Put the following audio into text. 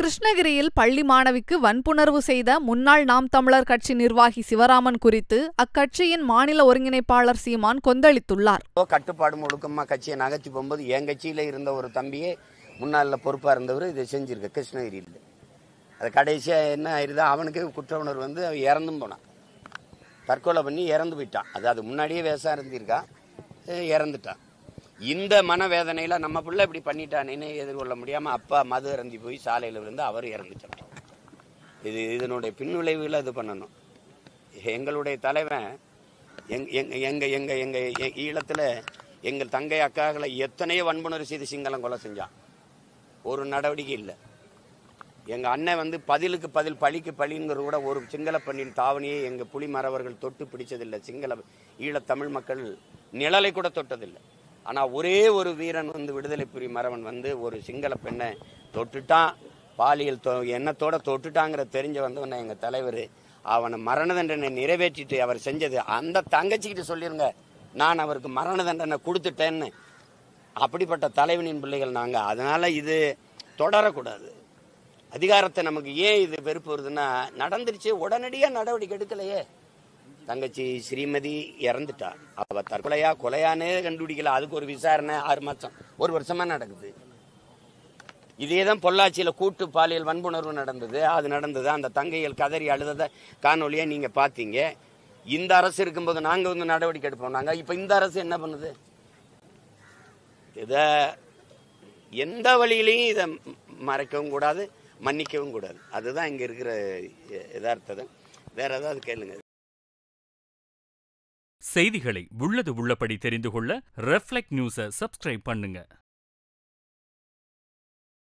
கிருஷ்ணகிரியில் பள்ளி மாணவிக்கு வன்புணர்வு செய்த முன்னாள் நாம் தமிழர் கட்சி நிர்வாகி சிவராமன் குறித்து அக்கட்சியின் மாநில ஒருங்கிணைப்பாளர் சீமான் கொந்தளித்துள்ளார் ஏதோ கட்டுப்பாடு முழுக்கமாக கட்சியை நகர்த்தி போகும்போது என் கட்சியில் இருந்த ஒரு தம்பியே முன்னாளில் பொறுப்பாக இருந்தவர் இதை செஞ்சிருக்க கிருஷ்ணகிரியில் அது கடைசியாக என்ன ஆயிருதோ அவனுக்கு குற்ற உணர்வு வந்து அவன் இறந்தும் போனான் தற்கொலை பண்ணி இறந்து போயிட்டான் அது அது முன்னாடியே வேஷம் இருந்திருக்கான் அஹ் இறந்துட்டான் இந்த மனவேதனையில் நம்ம பிள்ளை இப்படி பண்ணிட்டானேன்னு எதிர்கொள்ள முடியாமல் அப்பா மது அருந்தி போய் சாலையில் விழுந்து அவர் இறந்துட்டார் இது இதனுடைய பின்விளைவுகளை இது பண்ணணும் எங்களுடைய தலைவன் எங் எங்க எங்க எங்க எங்க எ- ஈழத்துல எங்கள் தங்கை அக்காக்களை எத்தனையோ வன்புணர்வு செய்து சிங்களம் கொலை செஞ்சான் ஒரு நடவடிக்கை இல்லை எங்க அண்ணன் வந்து பதிலுக்கு பதில் பழிக்கு பழிங்கிற கூட ஒரு சிங்கள பெண்ணின் தாவணியை எங்க புலி மறவர்கள் தொட்டு பிடிச்சதில்லை சிங்கள ஈழத் தமிழ் மக்கள் நிழலை கூட தொட்டதில்லை ஆனா ஒரே ஒரு வீரன் வந்து விடுதலை புலி மறவன் வந்து ஒரு சிங்கள பெண்ணை தொட்டுட்டான் பாலியல் தொ எண்ணத்தோட தொட்டுட்டாங்கிற தெரிஞ்ச வந்தவன எங்க தலைவர் அவனை மரண தண்டனை நிறைவேற்றிட்டு அவர் செஞ்சது அந்த தங்கச்சிக்கிட்ட சொல்லிருங்க நான் அவருக்கு மரண தண்டனை கொடுத்துட்டேன்னு அப்படிப்பட்ட தலைவனின் பிள்ளைகள் நாங்க அதனால இது தொடரக்கூடாது அதிகாரத்தை நமக்கு ஏன் இது வெறுப்பு வருதுன்னா நடந்துருச்சு உடனடியா நடவடிக்கை எடுக்கலையே தங்கச்சி ஸ்ரீமதி இறந்துட்டா அவ தற்கொலையா கொலையானே கண்டுபிடிக்கல அதுக்கு ஒரு விசாரணை ஆறு மாசம் ஒரு வருஷமா நடக்குது இதே தான் பொள்ளாச்சியில் கூட்டு பாலியல் வன்புணர்வு நடந்தது அது நடந்தது அந்த தங்கைகள் கதறி அழுததை காணொலியை நீங்க பார்த்தீங்க இந்த அரசு இருக்கும்போது நாங்க வந்து நடவடிக்கை எடுப்போம் நாங்க இப்ப இந்த அரசு என்ன பண்ணுது இதை எந்த வழியிலையும் இதை மறைக்கவும் கூடாது மன்னிக்கவும் கூடாது அதுதான் இங்க இருக்கிற யதார்த்தம் வேற ஏதாவது கேளுங்க செய்திகளை உள்ளது உள்ளபடி தெரிந்து கொள்ள ரெஃப்ளெக்ட் நியூஸை சப்ஸ்கிரைப் பண்ணுங்க